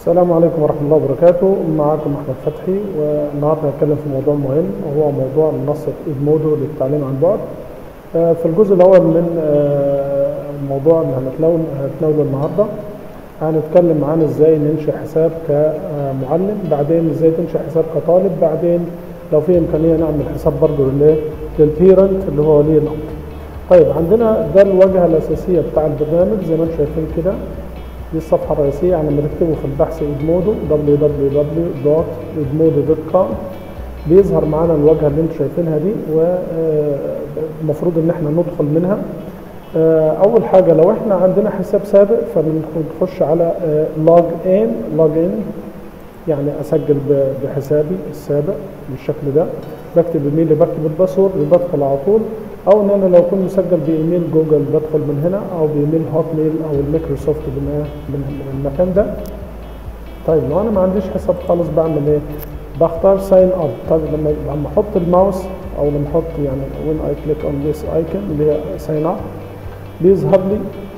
السلام عليكم ورحمة الله وبركاته معكم أحمد فتحي والنهاردة هنتكلم في موضوع مهم وهو موضوع منصة إدمودو للتعليم عن بعد آه، في الجزء الأول من آه، الموضوع اللي هنتناول هنتناوله النهاردة هنتكلم عن ازاي ننشئ حساب كمعلم بعدين ازاي تنشئ حساب كطالب بعدين لو في امكانيه نعمل حساب برضه لل- للبيرنت اللي هو ولي الامر طيب عندنا ده الواجهه الاساسيه بتاع البرنامج زي ما انتم شايفين كده دي الصفحه الرئيسيه يعني لما تكتبوا في البحث ادمودو www.edmodo.com بيظهر معانا الواجهه اللي انتم شايفينها دي والمفروض ان احنا ندخل منها آه، اول حاجه لو احنا عندنا حساب سابق فبنخش على لوج ان لوج ان يعني اسجل ب- بحسابي السابق بالشكل ده بكتب ايميلي بكتب الباسورد بدخل على طول او ان انا لو كنت مسجل بايميل جوجل بدخل من هنا او بايميل هوت ميل او الميكروسوفت من من من المكان ده طيب لو انا ما عنديش حساب خالص بعمل ايه بختار ساين اب طيب لما لما احط الماوس او لما احط يعني وين اي كليك اون ذيس ايكون اللي هي ساين اب بيظهر لي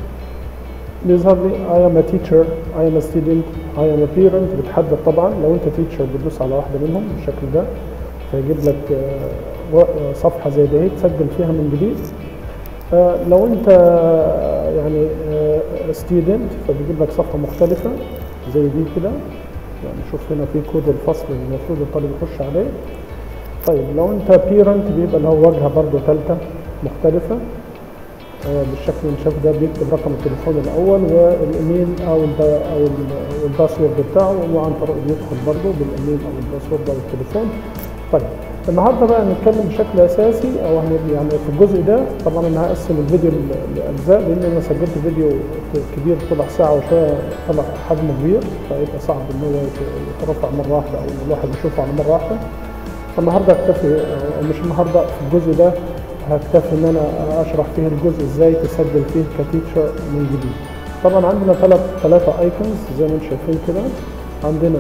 بيظهر لي I am a teacher I am a student I am a parent بتحدد طبعا لو انت teacher بتدوس على واحده منهم بالشكل ده فيجيب لك آه، و- آه، صفحه زي دي تسجل فيها من جديد آه، لو انت آه، يعني ستودنت فبيجيب لك صفحه مختلفه زي دي كده يعني شوف هنا في كود الفصل اللي المفروض الطالب يخش عليه طيب لو انت بيرنت بيبقى له واجهه برضه ثالثه مختلفه آه، بالشكل اللي شاف ده بيكتب رقم التليفون الاول والايميل او الب... او ال- الباسورد بتاعه وعن طريق بيدخل برضه بالايميل او الباسورد او التليفون طيب النهارده بقى نتكلم بشكل اساسي او هن- يعني في الجزء ده طبعا انا هقسم الفيديو ل- لاجزاء لان انا سجلت فيديو ك- كبير طلع ساعه وشويه طلع حجمه كبير فيبقى صعب ان هو يت- يترفع مره واحده او الواحد يشوفه على مره واحده فالنهارده اكتفي آه، مش النهارده في الجزء ده هكتفي ان انا اشرح فيه الجزء ازاي تسجل فيه كتيتشر من جديد طبعا عندنا ثلاث ثلاثه ايكونز زي ما انتم شايفين كده عندنا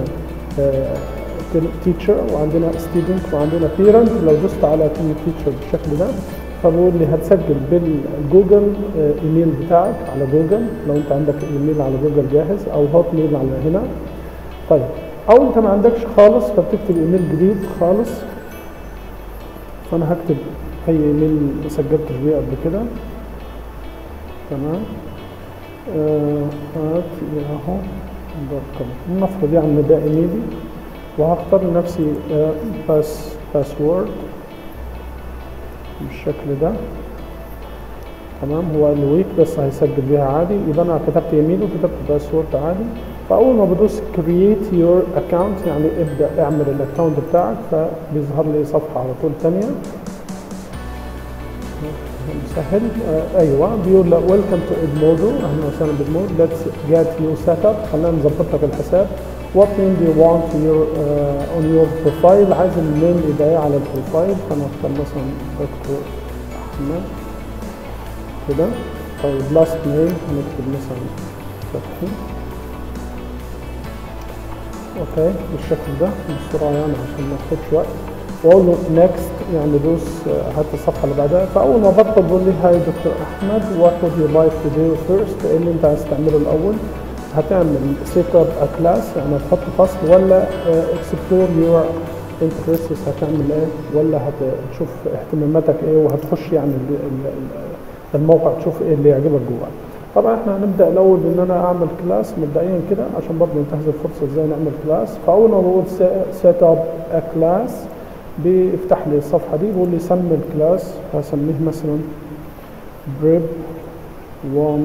تيتشر وعندنا ستودنت وعندنا بيرنت لو دوست على كلمه تيتشر بالشكل ده فبقول لي هتسجل بالجوجل آه، ايميل بتاعك على جوجل لو انت عندك ايميل على جوجل جاهز او هوت ميل على هنا طيب او انت ما عندكش خالص فبتكتب ايميل جديد خالص فانا هكتب اي ايميل ما سجلتش بيه قبل كده تمام آه، هات ياهو دوت كوم نفرض يعني ده ايميلي وهختار لنفسي آه، باس باسورد بالشكل ده تمام هو الويك بس هيسجل بيها عادي يبقى انا كتبت ايميل وكتبت باسورد عادي فاول ما بدوس كرييت يور اكونت يعني ابدا اعمل الاكونت بتاعك فبيظهر لي صفحه على طول ثانيه مسهل آه ايوه بيقول لك ويلكم تو ادمودو اهلا وسهلا بادمودو ليتس جيت يو سيت اب خلينا نظبط لك الحساب وات نيم دو يو وانت يور اون يور بروفايل عايز النيم يبقى ايه على البروفايل فانا اختار مثلا دكتور احمد كده طيب لاست نيم نكتب مثلا فتحي اوكي بالشكل ده بسرعه يعني عشان ما تاخدش وقت واقول له نيكست يعني دوس آه، هات الصفحه اللي بعدها فاول ما بدخل بيقول لي هاي دكتور احمد وات وود يو لايك تو دو فيرست ايه اللي انت عايز تعمله الاول هتعمل سيت اب ا كلاس يعني هتحط فصل ولا اكسبلور يور انترستس هتعمل ايه ولا هتشوف اهتماماتك ايه وهتخش يعني ال- ال- ال- الموقع تشوف ايه اللي يعجبك جواه طبعا احنا هنبدا الاول بان انا اعمل كلاس مبدئيا كده عشان برضه ننتهز الفرصه ازاي نعمل كلاس فاول ما بقول سيت اب ا كلاس بيفتح لي الصفحه دي بيقول لي سمي الكلاس هسميه مثلا بريب 1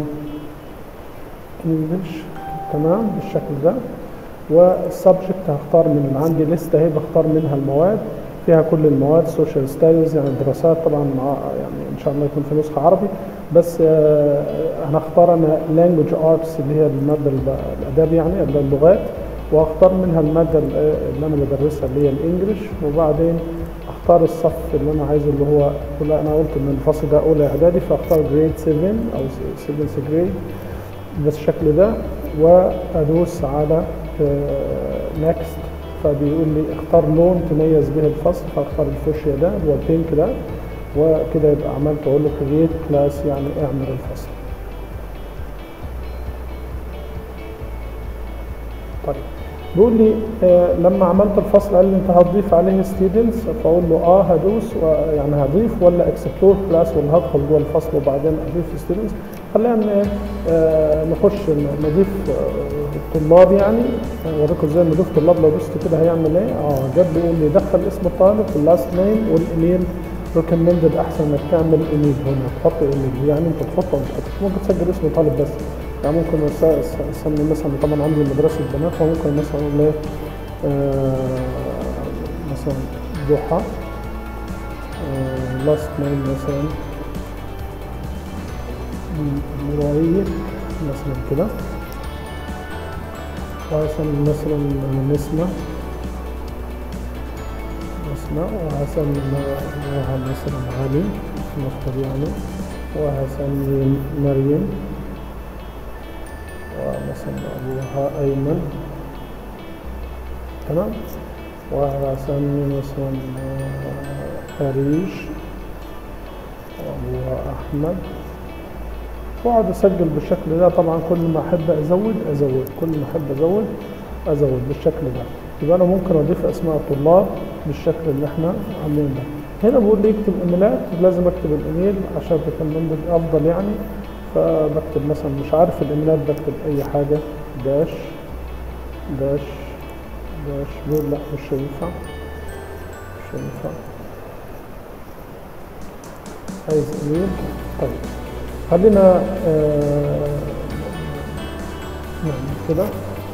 انجلش تمام بالشكل ده والسبجكت هختار من اللي عندي لسته اهي بختار منها المواد فيها كل المواد سوشيال ستاديز يعني دراسات طبعا مع يعني ان شاء الله يكون في نسخه عربي بس آه، هنختار انا لانجوج ارتس اللي هي الماده الب- الاداب يعني اللغات واختار منها الماده ال- اللي انا بدرسها اللي هي الانجليش وبعدين اختار الصف اللي انا عايزه اللي هو لا انا قلت ان الفصل ده اولى اعدادي فاختار جريد 7 او 7 جريد بالشكل ده وادوس على نكست فبيقول لي اختار لون تميز به الفصل فاختار الفوشيا ده اللي هو البينك ده وكده يبقى عملت اقول له كرييت كلاس يعني اعمل الفصل طيب بيقول لي آه لما عملت الفصل قال لي انت هتضيف عليه ستودنتس فاقول له اه هدوس و- يعني هضيف ولا اكسبلور كلاس ولا هدخل جوه الفصل وبعدين اضيف ستودنتس خلينا ن- آه نخش ن- نضيف آه طلاب يعني اوريكم ازاي نضيف طلاب لو دوست كده هيعمل ايه اه جاب لي يقول لي دخل اسم الطالب واللاست نيم والايميل ريكومندد احسن انك تعمل ايميل هنا تحط ايميل يعني انت تحطه ولا تحط ممكن تسجل اسم طالب بس يعني ممكن أس- أس- اسمي مثلا طبعا عندي مدرسه بنات فممكن مثلا اقول ايه آه، مثلا ضحى لاست نيم مثلا مرارية مثلا كده وهسمي مثلا نسمة نسمة وهسميها مثلا علي نفترض يعني وهسمي مريم ومثلا أبوها أيمن تمام وهسمي مثلا آه، أريج وأبوها أحمد واقعد اسجل بالشكل ده طبعا كل ما احب ازود ازود كل ما احب ازود ازود بالشكل ده يبقى انا ممكن اضيف اسماء الطلاب بالشكل اللي احنا عاملينه ده هنا بيقول لي اكتب ايميلات لازم اكتب الايميل عشان تكون افضل يعني فبكتب مثلا مش عارف الايميلات بكتب اي حاجه داش داش داش بيقول لا مش هينفع مش هينفع عايز ايميل طيب خلينا آه، نعمل كده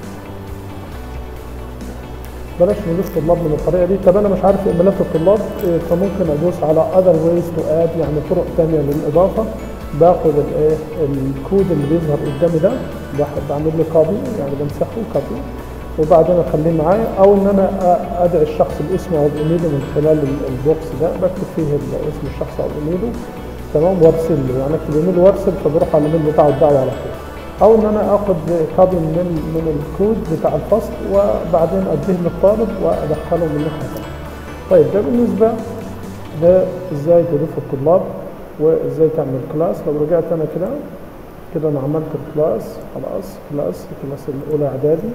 بلاش نضيف طلاب من الطريقه دي طب انا مش عارف ايميلات الطلاب آه، فممكن ادوس على other ways to add يعني طرق ثانيه للاضافه باخد الايه الكود اللي بيظهر قدامي ده بح- بعمل له كوبي يعني بمسحه كوبي وبعدين اخليه معايا او ان انا أ- ادعي الشخص باسمه او بايميله من خلال ال- البوكس ده بكتب فيه ال- اسم الشخص او ايميله تمام وارسل له يعني اكتب ايميل وارسل فبروح على الايميل بتاعه الدعوه على طول او ان انا اخد كوبي من من الكود بتاع الفصل وبعدين اديه للطالب وادخله من ناحيه ثانيه. طيب ده بالنسبه ده ازاي تضيف الطلاب وازاي تعمل كلاس لو رجعت انا كده كده انا عملت الكلاس خلاص كلاس الكلاس الاولى اعدادي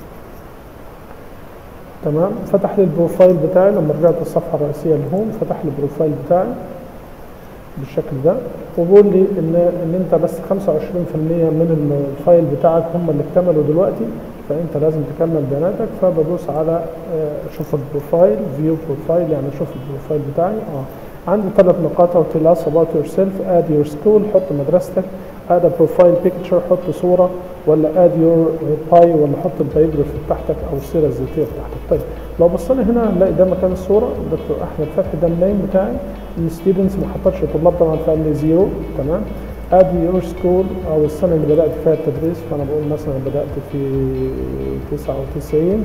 تمام فتح لي البروفايل بتاعي لما رجعت الصفحه الرئيسيه الهوم فتح لي البروفايل بتاعي بالشكل ده وبيقول لي ان ان انت بس 25% من الفايل بتاعك هم اللي اكتملوا دلوقتي فانت لازم تكمل بياناتك فبدوس على آه، شوف البروفايل فيو بروفايل يعني شوف البروفايل بتاعي اه عندي ثلاث نقاط او tell us about yourself add your school حط مدرستك add a profile picture حط صورة ولا add your pie ولا حط البايوجرافي بتاعتك او السيرة الذاتية بتاعتك طيب لو بصينا هنا هنلاقي ده مكان الصورة الدكتور احمد فتحي ده النيم بتاعي الستودنتس ما حطتش طلاب طبعا فقال لي زيرو تمام add your school او السنة اللي بدأت فيها التدريس فانا بقول مثلا بدأت في 99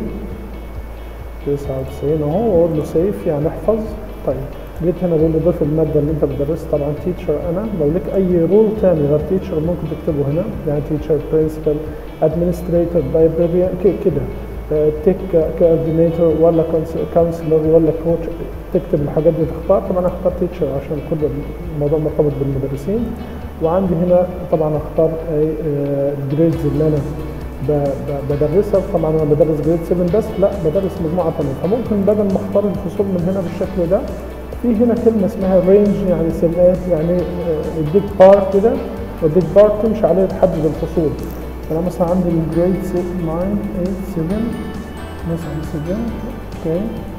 99 اهو واقول له سيف يعني احفظ طيب جيت هنا بقول له ضيف الماده اللي انت بتدرسها طبعا تيتشر انا لو لك اي رول تاني غير تيتشر ممكن تكتبه هنا يعني تيتشر برنسبل ادمنستريتور لايبراريان كده تك كوردينيتور ولا كونسلر ولا كوتش تكتب الحاجات دي تختار طبعا انا اختار تيتشر عشان كل الموضوع مرتبط بالمدرسين وعندي هنا طبعا اختار الجريدز اللي انا ب- ب- بدرسها طبعا انا بدرس جريد 7 بس لا بدرس مجموعه ثانيه فممكن بدل ما اختار الفصول من هنا بالشكل ده في هنا كلمه اسمها رينج يعني سمات يعني آه، يديك بار كده ويديك بار تمشي عليه تحدد الفصول فانا مثلا عندي الجريد 6 9 8 7 مثلا 7 اوكي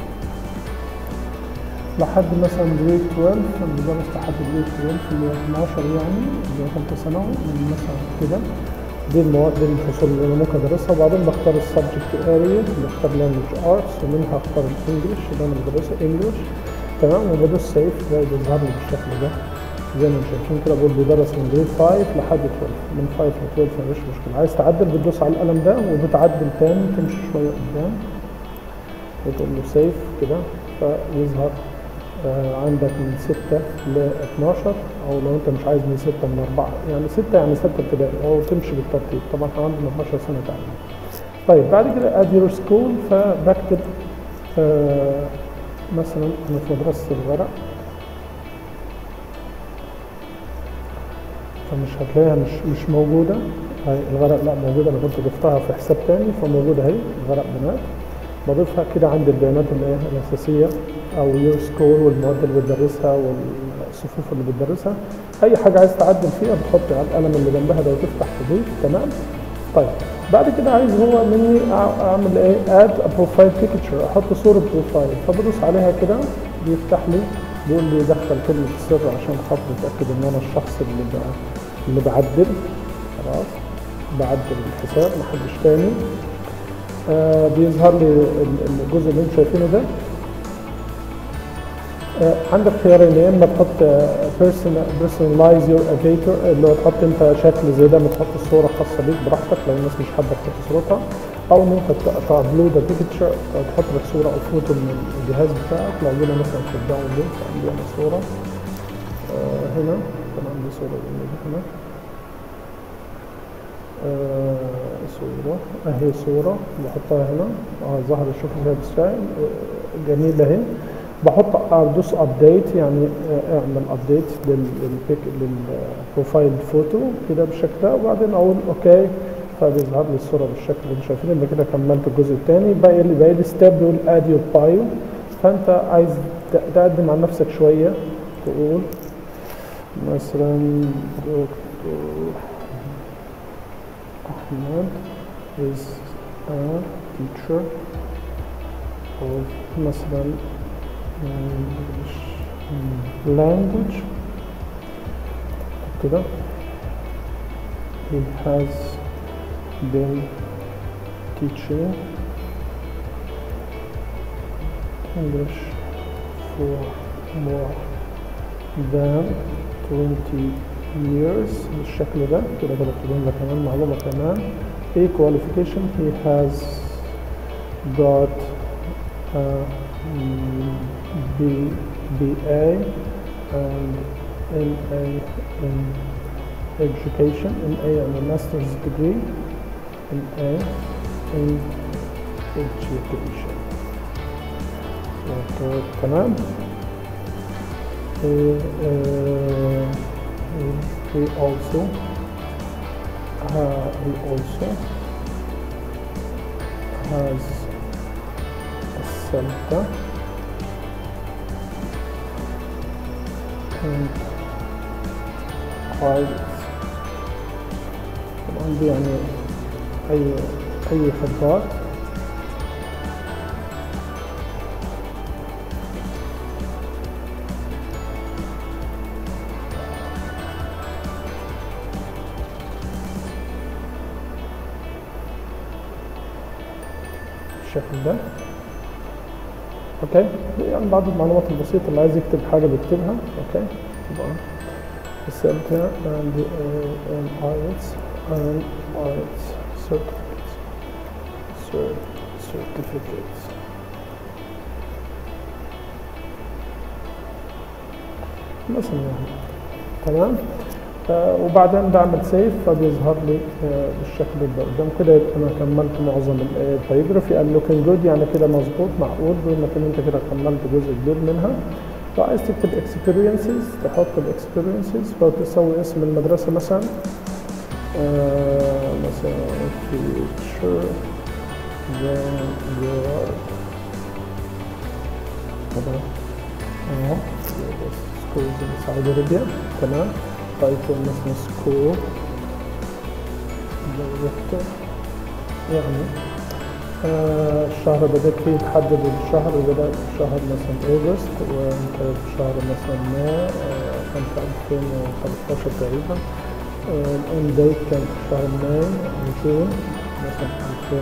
لحد مثلا جريد 12 انا بدرس لحد جريد 12 اللي هو 12 يعني اللي هو ثالثه ثانوي من مثلا كده دي المواد دي الفصول اللي انا ممكن ادرسها وبعدين بختار السبجكت اريا بختار لانجوج ارتس ومنها اختار الانجلش اللي انا بدرسه انجلش تمام وبدوس سيف ده بيظهر لي بالشكل ده زي ما انتم شايفين كده بقول بيدرس من جريد 5 لحد 12 من 5 ل 12 مفيش مشكله عايز تعدل بتدوس على القلم ده وبتعدل تاني تمشي شويه قدام وتقول له سيف كده فيظهر آه، عندك من 6 ل 12 او لو انت مش عايز من 6 من 4 يعني 6 يعني 6 ابتدائي او تمشي بالترتيب طبعا احنا عندنا 12 سنه تعليم طيب بعد كده اد يور سكول فبكتب آه مثلا انا في مدرسه الغرق فمش هتلاقيها مش مش موجوده هاي الغرق لا موجوده انا كنت ضفتها في حساب تاني فموجوده اهي الغرق بنات بضيفها كده عند البيانات اللي هي الاساسيه او يور سكور والمواد اللي بتدرسها والصفوف اللي بتدرسها اي حاجه عايز تعدل فيها بتحط على القلم اللي جنبها ده وتفتح تضيف تمام طيب بعد كده عايز هو مني أع- اعمل ايه اد بروفايل بيكتشر احط صوره بروفايل فبدوس عليها كده بيفتح لي بيقول لي دخل كلمه السر عشان خاطر اتاكد ان انا الشخص اللي ب... اللي بعدل خلاص بعدل الحساب محدش تاني آه بيظهر لي ال- الجزء اللي انتم شايفينه ده آه، عندك خيارين يا اما تحط بيرسونلايز يور افيتور اللي هو تحط انت شكل زي ده ما تحط الصوره خاصه بيك براحتك لو الناس مش حابه تحط صورتها او ان انت تابلود بيكتشر تحط لك صوره او فوتو من الجهاز بتاعك لو جينا مثلا في الداونلود عندي انا صوره آه، هنا كان عندي صوره هنا آه، صورة اهي صورة بحطها هنا اه ظهر شوف الهيد ستايل آه، جميلة اهي بحط ادوس ابديت يعني آه، اعمل ابديت للبيك للبروفايل فوتو كده بالشكل ده وبعدين اقول اوكي فبيظهر لي الصورة بالشكل اللي انتم شايفينه يبقى كده كملت الجزء الثاني باقي لي باقي لي ستيب بيقول اد يور بايو فانت عايز ت- تقدم عن نفسك شوية تقول مثلا دكتور Ahmed is a teacher of مثلا English language كده he has been teaching English for more than 20 years بالشكل ده كده كده بتقول لك كمان معلومة كمان A qualification he has got uh, B, BA and MA in education MA and a master's degree MA in education Okay, تمام he, uh, he also uh, he also has a center and private طبعا دي يعني أي أي خبرات بالشكل ده اوكي يعني بعض المعلومات البسيطة اللي عايز يكتب حاجة بيكتبها اوكي طبعا السلطة and uh, and IELTS and IELTS certificates Cer- certificates مثلا يعني تمام آه وبعدين بعمل سيف فبيظهر لي آه بالشكل ده قدام كده يبقى انا كملت معظم البايوجرافي قال لوكينج جود يعني كده مظبوط معقول بيقول لك ان انت كده كملت جزء كبير منها لو عايز تكتب اكسبيرينسز تحط الاكسبيرينسز فتسوي اسم المدرسه مثلا آه مثلا future then you are طبعا اهو سكول سعودي ارابيا تمام تايتل مثلا سكول دايركتور يعني آه الشهر بدأت فيه تحدد الشهر بدأ في شهر مثلا أوغست وانتهت في شهر مثلا ما آه كان في 2013 تقريبا آه الان ديت كان في شهر ماي أو جون مثلا في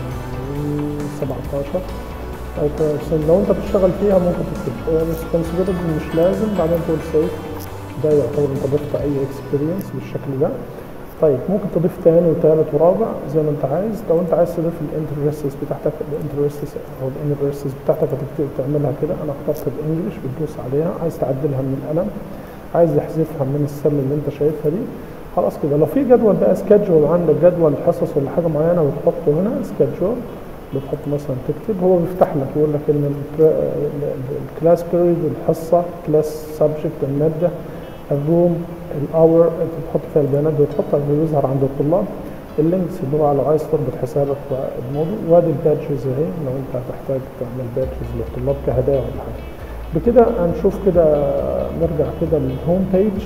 2017 طيب لو انت بتشتغل فيها ممكن تكتب ريسبونسبيلتي مش لازم بعدين تقول سيف ده يعتبر انت ضفت اي اكسبيرينس بالشكل ده طيب ممكن تضيف تاني وتالت ورابع زي ما انت عايز لو انت عايز تضيف الانترستس بتاعتك الانترستس او الانترستس بتاعتك هتكتب تعملها كده انا اخترت الانجليش بتدوس عليها عايز تعدلها من القلم عايز يحذفها من السله اللي انت شايفها دي خلاص كده لو في جدول بقى سكادجول عندك جدول حصص ولا حاجه معينه بتحطه هنا سكادجول بتحط مثلا تكتب هو بيفتح لك يقول لك ان الكلاس بيريد الحصه كلاس سبجكت الماده الروم الاور انت بتحط فيها البيانات دي وتحطها بيظهر عند الطلاب اللينكس اللي هو لو عايز تربط حسابك بالموضوع وادي البادجز اهي لو انت هتحتاج تعمل بادجز للطلاب كهدايا ولا حاجه بكده هنشوف كده نرجع كده للهوم بيج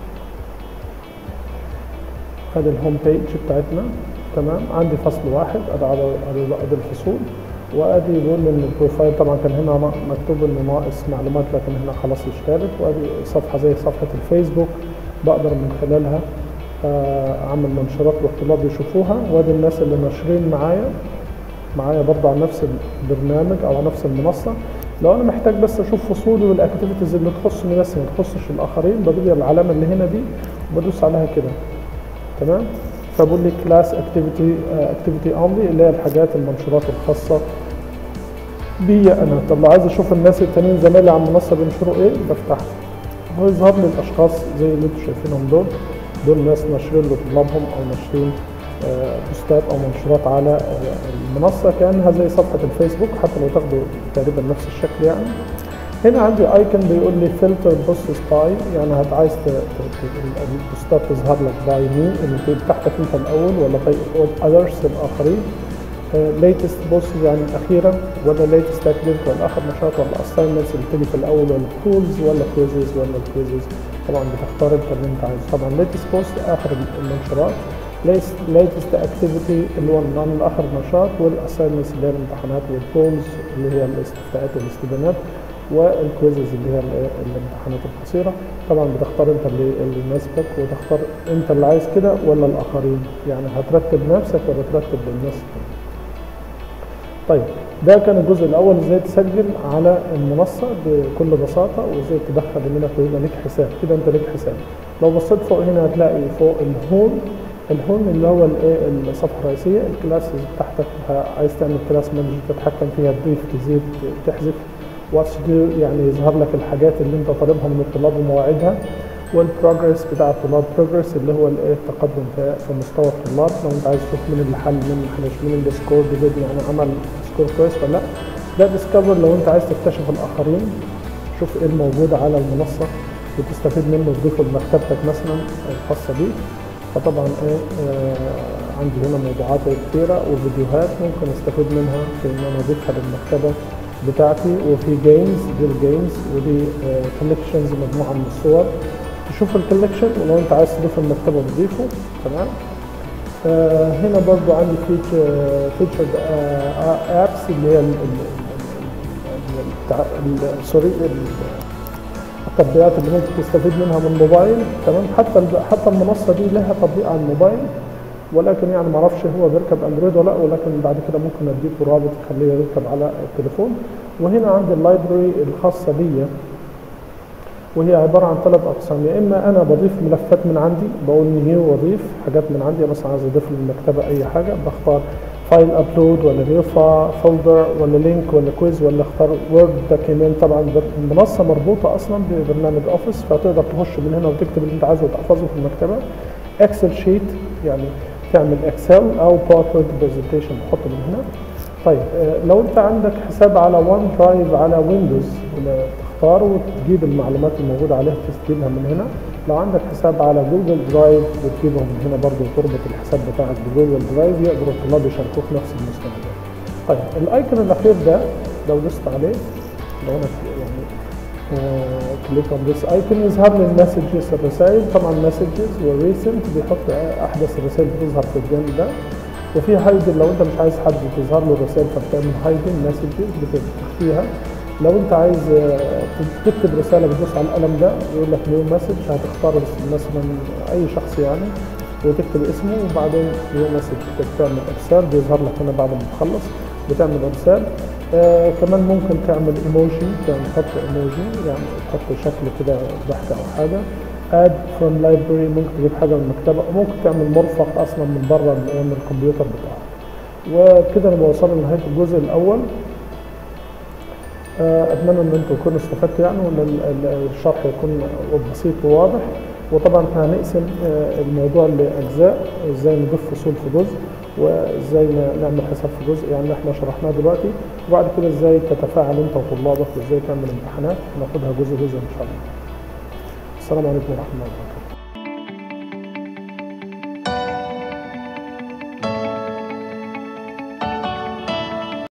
ادي الهوم بيج بتاعتنا تمام عندي فصل واحد ادي ادي ادي الفصول وادي بيقول ان البروفايل طبعا كان هنا مكتوب انه ناقص معلومات لكن هنا خلاص اشتغلت وادي صفحه زي صفحه الفيسبوك بقدر من خلالها اعمل منشورات للطلاب يشوفوها وادي الناس اللي ناشرين معايا معايا برضه على نفس البرنامج او على نفس المنصه لو انا محتاج بس اشوف فصولي والاكتيفيتيز اللي تخصني بس ما تخصش الاخرين بدوس العلامه اللي هنا دي وبدوس عليها كده تمام فبقول لي كلاس اكتيفيتي اكتيفيتي اونلي اللي هي الحاجات المنشورات الخاصه بي انا طب لو عايز اشوف الناس التانيين زمايلي على المنصه بينشروا ايه بفتحها هو يظهر لي الاشخاص زي اللي انتم شايفينهم دول دول ناس ناشرين لطلابهم او ناشرين بوستات او منشورات على المنصه كانها زي صفحه الفيسبوك حتى لو تاخدوا تقريبا نفس الشكل يعني هنا عندي ايكون بيقول لي فلتر بوستس باي يعني هت عايز البوستات تظهر لك باي مين اللي بتاعتك انت الاول ولا باي اذرز الاخرين ليتست بوست يعني اخيرا ولا ليتست اكتيفيتي ولا اخر نشاط ولا اساينمنتس اللي بتيجي في الاول ولا تولز ولا كويزز ولا الكويزز طبعا بتختار انت اللي انت عايزه طبعا ليتست بوست اخر المنشورات ليتست اكتيفيتي اللي هو النظام اخر نشاط والاساينمنتس اللي هي الامتحانات والبولز اللي هي الاستفتاءات والاستبيانات والكويزز اللي هي الامتحانات القصيره طبعا بتختار انت اللي, اللي يناسبك وتختار انت اللي عايز كده ولا الاخرين يعني هترتب نفسك ولا ترتب للناس طيب ده كان الجزء الاول ازاي تسجل على المنصه بكل بساطه وازاي تدخل ان انك يبقى ليك حساب كده انت ليك حساب لو بصيت فوق هنا هتلاقي فوق الهوم الهوم اللي هو الايه الصفحه الرئيسيه الكلاسز بتاعتك عايز تعمل كلاس مانجر تتحكم فيها تضيف تزيد تحذف واتس دو يعني يظهر لك الحاجات اللي انت طالبها من الطلاب ومواعيدها والبروجرس بتاع الطلاب بروجرس اللي هو الايه التقدم في, في مستوى الطلاب لو انت عايز تشوف مين اللي حل مين اللي حلش مين اللي سكور ديفيد يعني عمل سكور كويس ولا لا ده ديسكفر لو انت عايز تكتشف الاخرين شوف ايه الموجود على المنصه وتستفيد منه وتضيفه لمكتبتك مثلا الخاصه بيك فطبعا ايه آه عندي هنا موضوعات كثيره وفيديوهات ممكن استفيد منها في ان انا اضيفها للمكتبه بتاعتي وفي جيمز دي الجيمز ودي كولكشنز آه مجموعه من الصور تشوف الكولكشن ولو انت عايز تضيف المكتبه بتضيفه تمام آه هنا برضو عندي فيتشر فيتشر ابس اللي هي سوري التطبيقات اللي ممكن تستفيد منها من الموبايل تمام حتى حتى المنصه دي لها تطبيق على الموبايل ولكن يعني ما اعرفش هو بيركب اندرويد ولا لا ولكن بعد كده ممكن اديكوا رابط يخليه يركب على التليفون وهنا عندي اللايبرري الخاصه بيا وهي عباره عن ثلاث اقسام يا اما انا بضيف ملفات من عندي بقول نيو واضيف حاجات من عندي مثلا عايز اضيف للمكتبه اي حاجه بختار فايل ابلود ولا نيو فولدر ولا لينك ولا كويز ولا اختار وورد دوكيمنت طبعا المنصه مربوطه اصلا ببرنامج اوفيس فتقدر تخش من هنا وتكتب اللي انت عايزه وتحفظه في المكتبه اكسل شيت يعني تعمل اكسل او باوربوينت برزنتيشن تحطه من هنا طيب لو انت عندك حساب على وان درايف على ويندوز تختار وتجيب المعلومات الموجوده عليها تجيبها من هنا لو عندك حساب على جوجل درايف بتجيبهم من هنا برضه وتربط الحساب بتاعك بجوجل درايف يقدروا الطلاب يشاركوك نفس المستندات طيب الايكون الاخير ده لو دوست عليه لو انا يعني كليك اون ذس ايكون يظهر لي المسجز الرسائل طبعا مسجز وريسنت بيحط احدث الرسائل بتظهر في الجانب ده وفي هايدن لو انت مش عايز حد تظهر له الرسائل فبتعمل هايدن مسجز بتخفيها لو انت عايز تكتب رساله بتدوس على القلم ده يقول لك نيو مسج هتختار مثلا اي شخص يعني وتكتب اسمه وبعدين نيو مسج بتعمل ارسال بيظهر لك هنا بعد ما تخلص بتعمل ارسال آه كمان ممكن تعمل ايموجي يعني تحط ايموجي يعني تحط شكل كده ضحكه او حاجه اد فروم لايبرري ممكن تجيب حاجه من المكتبه ممكن تعمل مرفق اصلا من بره من الكمبيوتر بتاعك وكده نبقى وصلنا لنهايه الجزء الاول اتمنى ان انتم تكونوا استفدتوا يعني وان الشرح يكون بسيط وواضح وطبعا احنا هنقسم الموضوع لاجزاء ازاي نضيف فصول في جزء وازاي نعمل حساب في جزء يعني احنا شرحناه دلوقتي وبعد كده ازاي تتفاعل انت وطلابك وازاي تعمل امتحانات ناخدها جزء جزء ان شاء الله السلام عليكم ورحمه الله وبركاته